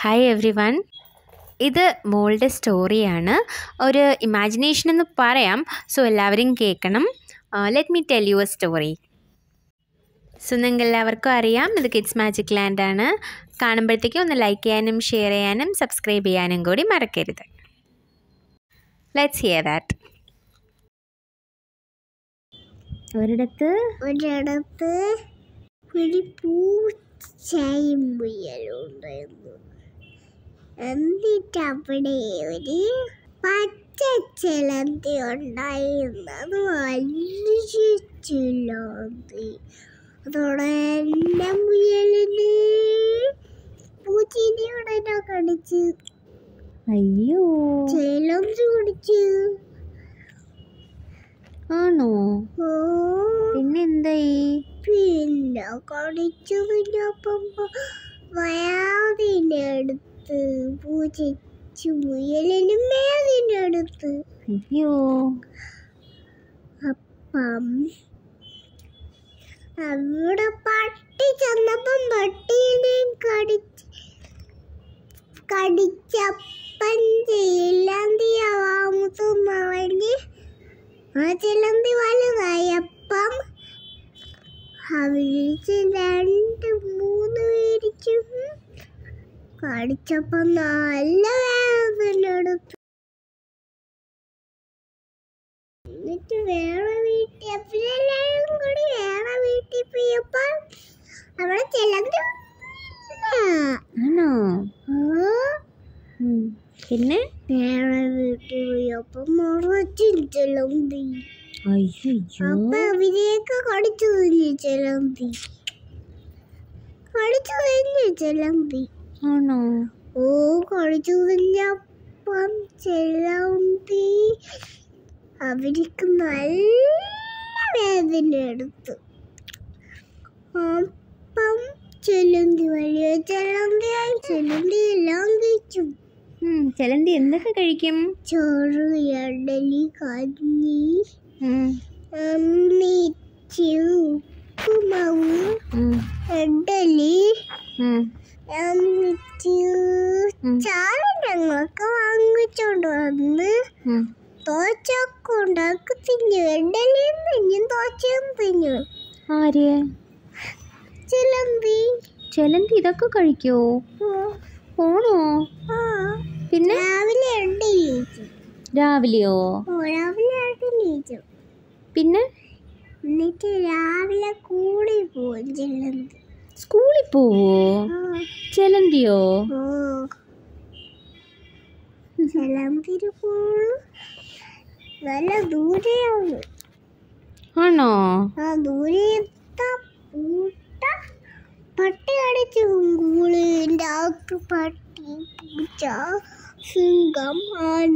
Hi every one ഇത് മോളുടെ സ്റ്റോറിയാണ് ഒരു ഇമാജിനേഷൻ എന്ന് പറയാം സോ എല്ലാവരും കേൾക്കണം let me tell you a story so നിങ്ങൾക്ക് എല്ലാവർക്കും അറിയാം ഇത് കിഡ്സ് മാജിക് ലാൻഡ് ആണ് കാണുമ്പോഴത്തേക്കും ഒന്ന് ലൈക്ക് ചെയ്യാനും ഷെയർ ചെയ്യാനും സബ്സ്ക്രൈബ് ചെയ്യാനും കൂടി മറക്കരുത് ലെറ്റ്സ് ഹിയർ ദാറ്റ് ഒരിടത്ത് ഒരിടത്ത് ഒരു പൂച്ചയും മുയലുണ്ടായിരുന്നു എന്നിട്ട് അവിടെ ഒരു പച്ച ചിലന്തി ഉണ്ടായിരുന്നു അത് വലിയ ചിലന്തി അതോടെ എൻ്റെ മുയലിന് പൂച്ചിനെ ഉടനെ കടിച്ച് അയ്യോ ചിലന്തി കടിച്ച് ആണോ ഓ പിന്നെ എന്തായി പിന്നെ കടിച്ചു കഴിഞ്ഞപ്പം വയാതിനടുത്ത് പൂജിച്ചു മുയലിനും മേതിനടുത്ത് അയ്യോ അപ്പം അവിടെ പട്ടി ചെന്നപ്പം പട്ടീനെ കടിച്ച് കടിച്ചപ്പൻ ചിലന്തിയാവാമത്തും പറഞ്ഞ് ആ ചിലന്തി വലുതായപ്പം അവരിച്ച് രണ്ട് മൂന്ന് പേരിക്കും കടിച്ചപ്പം നല്ല വേദന എടുത്തു എന്നിട്ട് വേറെ വീട്ടിൽ അവരെല്ലാവരും കൂടി വേറെ വീട്ടിൽ പോയപ്പോൾ അവിടെ ചിലന്തി ആണോ ഉം. പിന്നെ വേറെ വീട്ടിൽ പോയപ്പോൾ മുറച്ചും ചിലന്തി അയ്യോ അപ്പൊ അവരെയൊക്കെ കടിച്ചു തിന്നു ചിലന്തി കടിച്ചു തിന്നു ചിലന്തി ആണോ ഓ കടിച്ചു തിന്നപ്പം ചിലന്തി അവർക്ക് നല്ല വേദന എടുത്തു അപ്പം ചിലന്തി വലിയ ചിലന്തിയായി ചിലന്തി എല്ലാം കഴിച്ചു ഉം, ചിലന്തി എന്തൊക്കെ കഴിക്കും ചോറ് ഇഡലി കഞ്ഞി ഉം, എന്നിട്ട് ഉപ്പുമാവ് ഉം, ഇഡലി ഉം, എന്നിട്ട് ഉം. ചാറ് ഞങ്ങൾക്ക് വാങ്ങിച്ചോണ്ട് വന്ന് ഉം. ദോശയൊക്കെ ഉണ്ടാക്കി തിന്നു ഇഡലിയും തിന്നു ദോശയും തിന്നു ആര് ചിലമ്പി ചിലന്തി ഇതൊക്കെ കഴിക്കോ ഓണോ ആ പിന്നെ രാവിലെ ഇഡലി കഴിച്ചു രാവിലെയോ ഓ രാവിലെ ഇഡലി കഴിച്ചു പിന്നെ എന്നിട്ട് രാവിലെ കൂടി പോകും ചിലമ്പി സ്കൂളിൽ പോവോ ആ ചിലന്തിയോ ഓ ചിലമ്പിന് പോണു നല്ല ദൂരെയാണ് ആണോ ആ ദൂരത്ത പൂട്ട പട്ടി കടിച്ചു കൂളിൻ്റെ അകത്ത് പട്ടി പൂച്ച സിംഹം ആന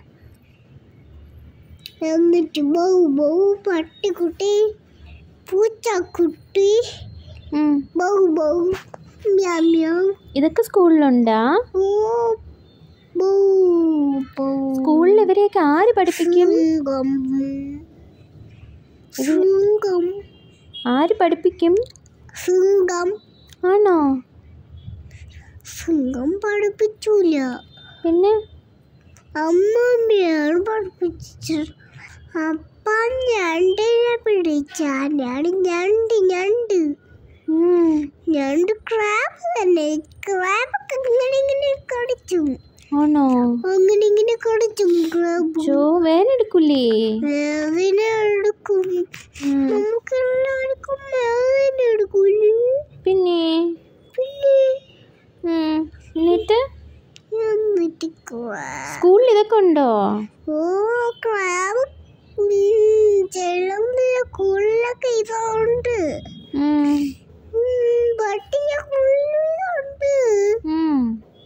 എന്നിട്ട് ബൗ ബൗ പട്ടിക്കുട്ടി പൂച്ചക്കുട്ടി ഉം. ബൗ ബൗ മ്യാ മ്യാ ഇതൊക്കെ സ്കൂളിലുണ്ടാ ഓ ബൗ ബൗ സ്കൂളിൽ ഇവരെയൊക്കെ ആര് പഠിപ്പിക്കും സിംഹം സിംഹം ആര് പഠിപ്പിക്കും സിംഹം ആണോ സിംഹം പഠിപ്പിച്ചൂല പിന്നെ അമ്മമ്മയാണ് പഠിപ്പിച്ചത് അപ്പം ഞണ്ടിനെ പിടിച്ചാലാണ് ഞണ്ട് ഞണ്ട് ഉം. ഞണ്ട് ക്രാബ് തന്നെ ക്രാബൊക്കെ ഇങ്ങനെ ഇങ്ങനെ കടിച്ചു ആണോ അങ്ങനെ ഇങ്ങനെ കടിച്ചു ക്രാബ് ചോ വേനെടുക്കൂലേ വേദന എടുക്കും ഉം. നമുക്ക് എല്ലാവർക്കും വേദന എടുക്കൂലേ പിന്നെ പിന്നെ ഉം. എന്നിട്ട് എന്നിട്ട് ക്രാബ് സ്കൂളിൽ ഇതൊക്കെ ഉണ്ടോ ഓ ക്രാബ് ചെള്ളുന്ന കുള്ളൊക്കെ ഇതുണ്ട് ഉം. പട്ടിയ കുള്ളുണ്ട് ഉം.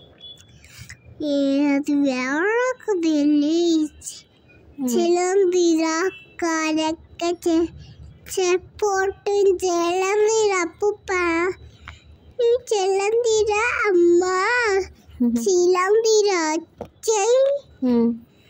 ഏത് വേറൊക്കെ ചിലന്തിര കരക്ക ചെപ്പോട്ടും ചിലന്തിര അപ്പുപ്പ ഈ ചിലന്തിര അമ്മ ചിലന്തിര അച്ഛൻ ഉം.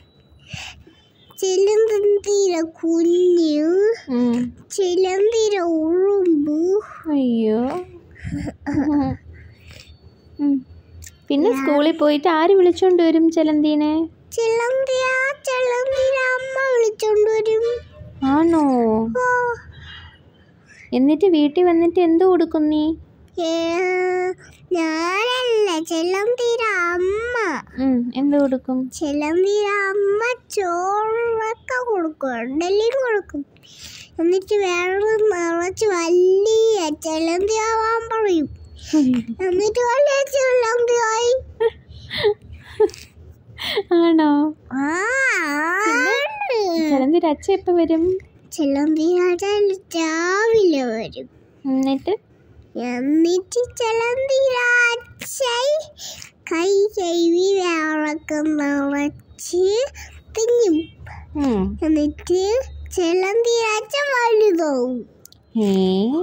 ചിലന്തിര കുഞ്ഞ് ഉം. ചിലന്തിര ഉറുമ്പ് അയ്യോ ഉം. പിന്നെ സ്കൂളിൽ പോയിട്ട് ആര് വിളിച്ചോണ്ട് വരും ചെലന്തീനെ ചിലന്തിയ ചിലന്തിര അമ്മ വിളിച്ചോണ്ട് വരും ആണോ ഓ എന്നിട്ട് വീട്ടിൽ വന്നിട്ട് എന്ത് കൊടുക്കും നീ ഏ, ഞാനല്ല ചിലന്തിര അമ്മ ഉം, എന്ത് കൊടുക്കും ചിലന്തിര അമ്മ ചോറൊക്കെ കൊടുക്കും ഇഡലിയും കൊടുക്കും എന്നിട്ട് വേറെ നിറച്ച് വലിയ ചിലന്തിയാവാൻ പറയും എന്നിട്ട് വലിയ ചിലന്തിയായി ആണോ ആ ചെലന്തിര അച്ഛ എപ്പോൾ വരും ചിലന്തിരാജ രാവിലെ വരും എന്നിട്ട് എന്നിട്ട് ചിലന്തിരാച്ചൈ കൈ കഴുകി വേളൊക്കെ നിറച്ച് തിന്നും ഉം. എന്നിട്ട് ചിലന്തിരാച്ച വലുതാവും ഏ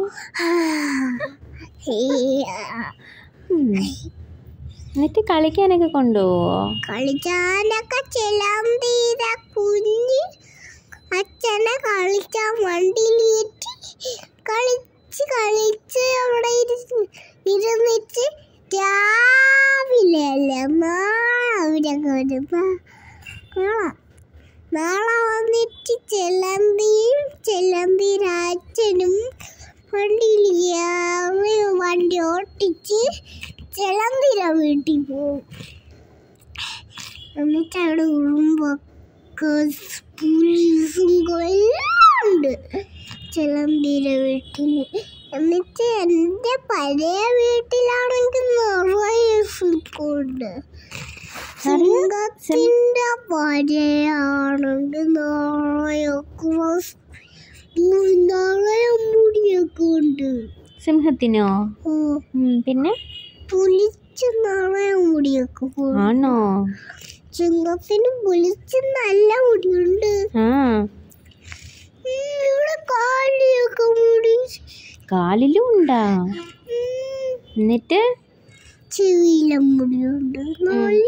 ഉം. എന്നിട്ട് കളിക്കാനൊക്കെ കൊണ്ടുപോവോ കളിച്ചാനൊക്കെ ചിലന്തിര കുഞ്ഞ് അച്ഛനെ കളിക്കാൻ വണ്ടിയിലേറ്റി കളിച്ച് കളിച്ച് അവിടെ ഇരുന്ന് ഇരുന്നിട്ട് രാവിലെ അല്ല നാളെ അവരൊക്കെ വരുമ്പോ നാളെ നാളെ വന്നിട്ട് ചെലന്തിയും ചെലന്തിരാച്ചനും വണ്ടിയിൽ കയറി വണ്ടി ഓട്ടിച്ച് ചെലന്തിര വീട്ടിൽ പോകും എന്നിട്ട് അവിടെ ഉറുമ്പൊക്കെ പുലിസും എല്ലാം ഉണ്ട് ചിലന്തിര വീട്ടിൽ എന്നിട്ട് എൻ്റെ പഴയ വീട്ടിലാണെങ്കിൽ നിറയെ സിങ്കുണ്ട് സിംഗത്തിന്റെ പഴയാണെങ്കിൽ നിറയെ ക്രോസ് നിറയെ മുടിയൊക്കെ ഉണ്ട് സിംഹത്തിനോ ഓ ഉം, പിന്നെ പുലിച്ച് നിറയെ മുടിയൊക്കെ ഉണ്ട്. ആണോ ചിങ്ങത്തിന് പുലിച്ച് നല്ല മുടിയുണ്ട് ആ ഉം, ഇവിടെ കാലിയൊക്കെ മുടി കാലിലും ഉണ്ടാ ഉം, എന്നിട്ട് ചെവിയിലും മുടിയുണ്ട് നല്ല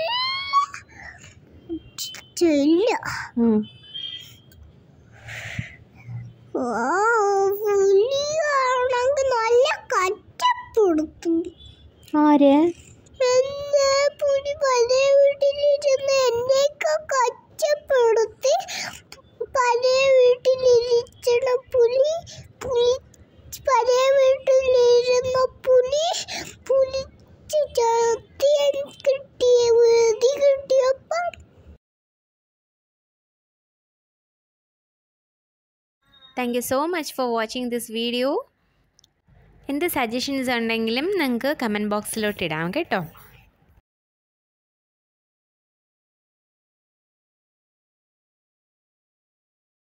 ചെല്ല ഉം. പുലിയാണെങ്കിൽ നല്ല കറ്റപ്പെടുത്തും ആര് എന്നെ പുലി പഴയ വീട്ടിലിരുന്ന് എന്നെയൊക്കെ കച്ചപ്പെടുത്തി പഴയ വീട്ടിലിരിച്ചണ പുലി പുലി പഴയ വീട്ടിലിരുന്ന പുലി പുലിച്ച് ചത്തി കിട്ടിയ വേദി കിട്ടിയപ്പം thank you so much for watching this video എന്ത് സജഷൻസ് ഉണ്ടെങ്കിലും നിങ്ങൾക്ക് കമൻറ്റ് ബോക്സിലോട്ട് ഇടാം കേട്ടോ